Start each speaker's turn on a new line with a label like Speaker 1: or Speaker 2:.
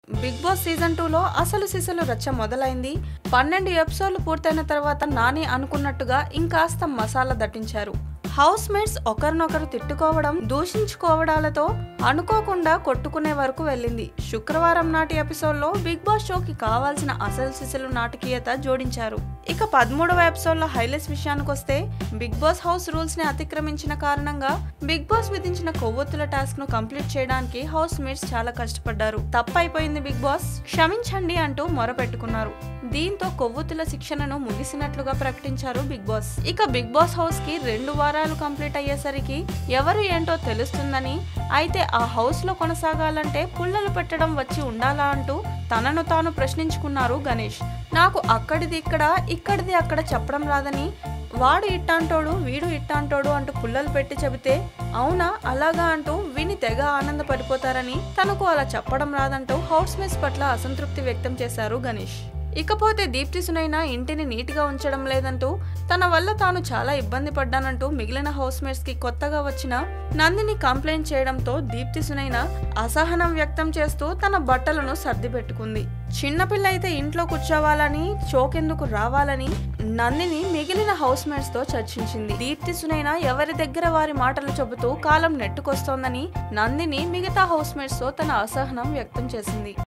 Speaker 1: big boss season టూలో అసలు సిసలు రచ్చ మొదలైంది పన్నెండు ఎపిసోడ్లు పూర్తయిన తర్వాత నాని అనుకున్నట్టుగా ఇంకాస్త మసాలా దట్టించారు హౌస్ మేట్స్ ఒకరినొకరు తిట్టుకోవడం దూషించుకోవడాలతో అనుకోకుండా కొట్టుకునే వరకు వెళ్ళింది శుక్రవారం నాటి ఎపిసోడ్లో బిగ్ బాస్ షోకి కావాల్సిన అసలు సిసలు నాటకీయత జోడించారు ఇక పదమూడవ ఎపిసోడ్లో హైలైట్స్ విషయానికి వస్తే బిగ్ బాస్ హౌస్ రూల్స్ ని అతిక్రమించిన కారణంగా బిగ్ బాస్ విధించిన కొవ్వొత్తుల టాస్క్ ను కంప్లీట్ చేయడానికి హౌస్ మేట్స్ చాలా కష్టపడ్డారు తప్పైపోయింది బిగ్ బాస్ క్షమించండి అంటూ మొరపెట్టుకున్నారు దీంతో కొవ్వొత్తుల శిక్షణను ముగిసినట్లుగా ప్రకటించారు బిగ్ బాస్ ఇక బిగ్ బాస్ హౌస్ కి రెండు వారాలు కంప్లీట్ అయ్యేసరికి ఎవరు ఏంటో తెలుస్తుందని అయితే ఆ హౌస్ లో కొనసాగాలంటే పుల్లలు పెట్టడం వచ్చి ఉండాలా అంటూ తనను తాను ప్రశ్నించుకున్నారు గణేష్ నాకు అక్కడిది ఇక్కడ ఇక్కడిది అక్కడ చెప్పడం రాదని వాడు ఇట్టాంటోడు వీడు ఇట్టాంటోడు అంటూ పుల్లలు పెట్టి చెబితే అవునా అలాగా అంటూ విని తెగ ఆనందపడిపోతారని తనకు అలా చెప్పడం రాదంటూ హౌస్ మేట్స్ పట్ల అసంతృప్తి వ్యక్తం చేశారు గణేష్ ఇకపోతే దీప్తి సునైన ఇంటిని నీట్గా ఉంచడం లేదంటూ తన వల్ల తాను చాలా ఇబ్బంది పడ్డానంటూ మిగిలిన హౌస్ మేట్స్ కి కొత్తగా వచ్చిన నందిని కంప్లైంట్ చేయడంతో దీప్తి సునైన అసహనం వ్యక్తం చేస్తూ తన బట్టలను సర్ది పెట్టుకుంది చిన్నపిల్ల అయితే ఇంట్లో కూర్చోవాలని షోకెందుకు రావాలని నందిని మిగిలిన హౌస్ మేట్స్ తో చర్చించింది దీప్తి సునైన ఎవరి దగ్గర వారి మాటలు చెబుతూ కాలం నెట్టుకొస్తోందని నందిని మిగతా హౌస్ మేట్స్ తో తన అసహనం వ్యక్తం చేసింది